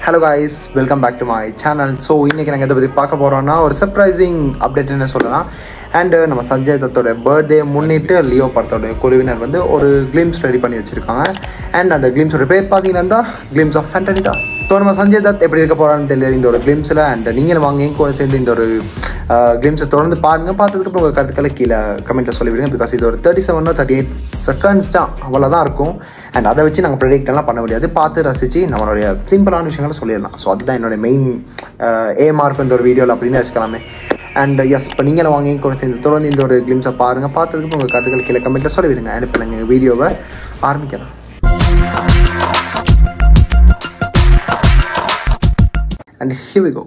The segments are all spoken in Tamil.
Hello guys welcome back to my channel so இன்றைக்கி நாங்கள் இதை பற்றி பார்க்க போகிறோம்னா ஒரு சர்ப்ரைசிங் அப்டேட் என்ன சொல்லலாம் அண்டு நம்ம சஞ்சய் தத்தோட பர்த்டே முன்னிட்டு லியோ படத்தோட குழுவினர் வந்து ஒரு கிளிம்ஸ் ரெடி பண்ணி வச்சுருக்காங்க அண்ட் அந்த கிளிம்ஸோட பேர் பார்த்தீங்கன்னா கிளிம்ஸ் ஆஃப் ஃபேண்டனிகாஸ் ஸோ நம்ம சஞ்சய் தத் எப்படி இருக்க போகிறான்னு தெரியல இந்த ஒரு கிளிம்ஸில் அண்ட் நீங்களும் வாங்க என் கூட சேர்ந்து இந்த ஒரு கிளிம்ஸை தொடர்ந்து பாருங்கள் பார்த்ததுக்கப்புறம் உங்கள் கருத்துக்களை கீழே கமெண்ட்டில் சொல்லிவிடுங்க பிகாஸ் இது ஒரு தேர்ட்டி செவனோ தேர்ட்டி எயிட் செகண்ட்ஸ் தான் அவ்வளோதான் இருக்கும் அண்ட் அதை வச்சு நாங்கள் ப்ரெடிக்ட் எல்லாம் பண்ண முடியாது பார்த்து ரசித்து நம்மளுடைய சிம்பிளான விஷயங்களை சொல்லிடலாம் ஸோ அதுதான் என்னோட மெயின் ஏமாக இருக்கும் இந்த ஒரு வீடியோவில் அப்படின்னு வச்சுக்கலாமே அண்ட் எஸ் இப்போ நீங்களும் வாங்கி கூட சேர்ந்து தொடர்ந்து இந்த ஒரு கிளிம்ஸை பாருங்கள் பார்த்ததுக்கு உங்கள் கருத்துக்கள் கீழே கமெண்ட்டில் சொல்லிவிடுங்க அண்ட் இப்போ நாங்கள் வீடியோவை ஆரம்பிக்கலாம் and here we go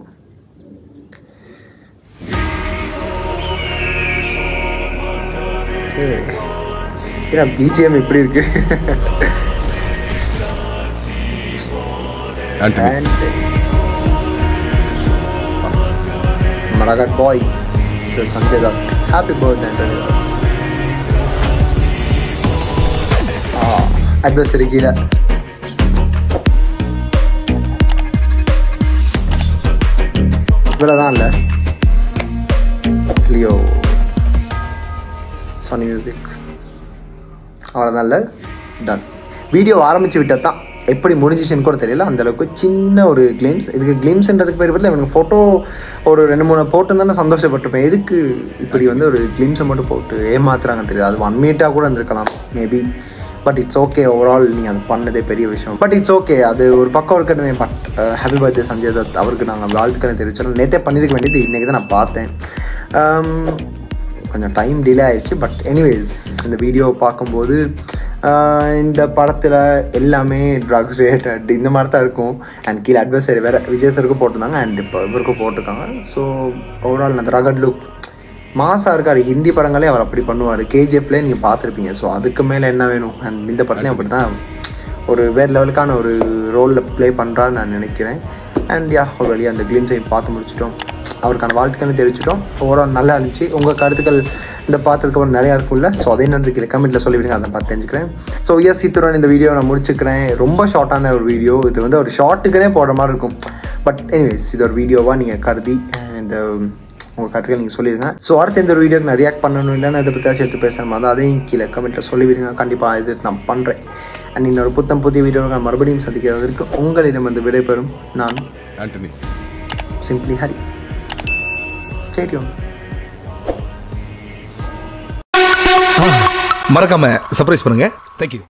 Okay. ஏன்னா பிஜிஎம் இப்படி இருக்கு ஆண்டனி and மரகட் boy sir Sanjay Dutt happy birthday ஆண்டனிதாஸ் adversary கீழே இவ்வளோதான் இல்லை லியோ சோனி மியூசிக் அவ்வளோதான் இல்லை டன் வீடியோ ஆரம்பித்து விட்டது தான் எப்படி முடிஞ்சிச்சுன்னு கூட தெரியல அந்த அளவுக்கு சின்ன ஒரு கிளிம்ஸ் இதுக்கு கிளிம்ஸ்ன்றதுக்கு பேர் பதில் எனக்கு ஃபோட்டோ ஒரு ரெண்டு மூணு போட்டு தானே சந்தோஷப்பட்டிருப்பேன் எதுக்கு இப்படி வந்து ஒரு கிளிம்ஸை மட்டும் போட்டு ஏமாத்துறாங்க தெரியாது அது ஒன் மினிட்டாக கூட இருந்திருக்கலாம் maybe but it's okay overall நீங்கள் அது பண்ணதே பெரிய விஷயம் பட் இட்ஸ் ஓகே அது ஒரு பக்கம் இருக்கட்டுமே பட் ஹாப்பி பர்த்டே சஞ்சய் தத் அவருக்கு நாங்கள் வாழ்த்துக்களை தெரிவிச்சோம் நேற்றே பண்ணியிருக்க வேண்டியது இன்றைக்கி தான் நான் பார்த்தேன் Um, கொஞ்சம் டைம் டிலே ஆயிடுச்சு பட் எனிவேஸ் இந்த வீடியோ பார்க்கும்போது ஆஹ் இந்த படத்தில் எல்லாமே ட்ரக்ஸ் ரிலேட்டட் இந்த மாதிரி தான் இருக்கும் அண்ட் கீழே அட்வர்சரி வேறு விஜய் சருக்கு போட்டிருந்தாங்க அண்ட் இப்போ இவருக்கும் போட்டிருக்காங்க ஸோ ஓவரால் அந்த ரகட் லுக் மாசாக இருக்கார் ஹிந்தி படங்களே அவர் அப்படி பண்ணுவார் கேஜிஎஃப்லேயே நீங்கள் பார்த்துருப்பீங்க ஸோ அதுக்கு மேலே என்ன வேணும் அண்ட் இந்த படத்துலையும் அப்படி தான் ஒரு வேறு லெவலுக்கான ஒரு ரோலில் ப்ளே பண்ணுறான்னு நான் நினைக்கிறேன் அண்ட் யா ஒரு வழியாக அந்த கிளிம்ஸையும் பார்த்து முடிச்சிட்டோம் அவருக்கான வாழ்த்துக்களை தெரிவிச்சிட்டோம் ஓவரால் நல்லா இருந்துச்சு உங்கள் கருத்துக்கள் இந்த பார்த்ததுக்கப்புறம் நிறையா இருக்கும்ல ஸோ அதே நேரத்துக்கு கீழே கமெண்ட்டில் சொல்லிவிடுங்க அதை பார்த்து தெரிஞ்சுக்கிறேன் ஸோ எஸ் இத்துடன் இந்த வீடியோ நான் முடிச்சுக்கிறேன் ரொம்ப ஷார்ட்டான ஒரு வீடியோ இது வந்து ஒரு ஷார்ட்டுக்குனே போடுற மாதிரி இருக்கும் பட் எனிவேஸ் இது ஒரு வீடியோவாக நீங்கள் கருதி அஹ், இந்த உங்கள் கருத்துக்கள் நீங்கள் சொல்லிடுங்க ஸோ அடுத்த இந்த ஒரு வீடியோக்கு நான் ரியாக்ட் பண்ணணும் இல்லைன்னா இதை பற்றி எடுத்து பேசுகிற மாதிரி அதையும் கீழே கமெண்ட்டில் சொல்லிவிடுங்க கண்டிப்பாக இது நான் பண்ணுறேன் அண்ட் இன்னொரு புத்தம் புதிய வீடியோவில் நான் மறுபடியும் சந்திக்கிறதற்கு உங்களிடம் வந்து விடைபெறும் நான் ஆண்டனி சிம்பிளி ஹரி ஸ்டேடியம் மறக்காம சர்ப்ரைஸ் பண்ணுங்க தேங்க்யூ